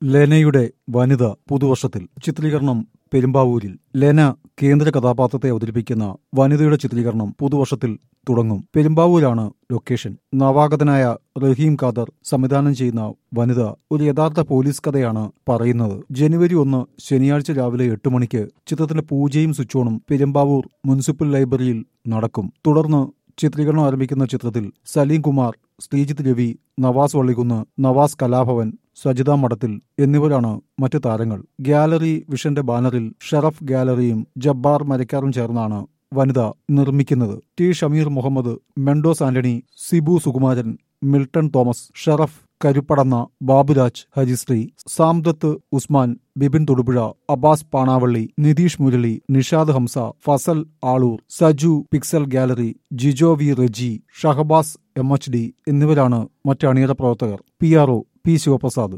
ലെനയുടെ വനിത പുതുവർഷത്തിൽ ചിത്രീകരണം പെരുമ്പാവൂരിൽ ലെന കേന്ദ്ര കഥാപാത്രത്തെ അവതരിപ്പിക്കുന്ന വനിതയുടെ ചിത്രീകരണം പുതുവർഷത്തിൽ തുടങ്ങും പെരുമ്പാവൂരാണ് ലൊക്കേഷൻ നവാഗതനായ റഹീം ഖാദർ സംവിധാനം ചെയ്യുന്ന വനിത ഒരു യഥാർത്ഥ പോലീസ് കഥയാണ് പറയുന്നത് ജനുവരി ഒന്ന് ശനിയാഴ്ച രാവിലെ എട്ട് മണിക്ക് ചിത്രത്തിന്റെ പൂജയും സ്വിച്ചോണും പെരുമ്പാവൂർ മുനിസിപ്പൽ ലൈബ്രറിയിൽ നടക്കും തുടർന്ന് ചിത്രീകരണം ആരംഭിക്കുന്ന ചിത്രത്തിൽ സലീം കുമാർ ശ്രീജിത്ത് രവി നവാസ് വള്ളികുന്ന് നവാസ് കലാഭവൻ സജിത മഠത്തിൽ എന്നിവരാണ് മറ്റ് താരങ്ങൾ ഗാലറി വിഷന്റെ ബാനറിൽ ഷറഫ് ഗാലറിയും ജബ്ബാർ മരക്കാറും ചേർന്നാണ് വനിത നിർമ്മിക്കുന്നത് T Shameer Muhammad Mendoz Antony Sibu Sukumaran Milton Thomas Sharaf Karuppadanna Baburaj Harishree Samdath Usman Bipin Thodupuzha Abbas Panavally Nitheesh Murali Nishad Hamsa Fasal Aloor Saju pixel gallery Jijo V Reji Shahabaz M H D എന്നിവരാണ് മറ്റ് അണിയറ പ്രവർത്തകർ P R O P Sivaprasad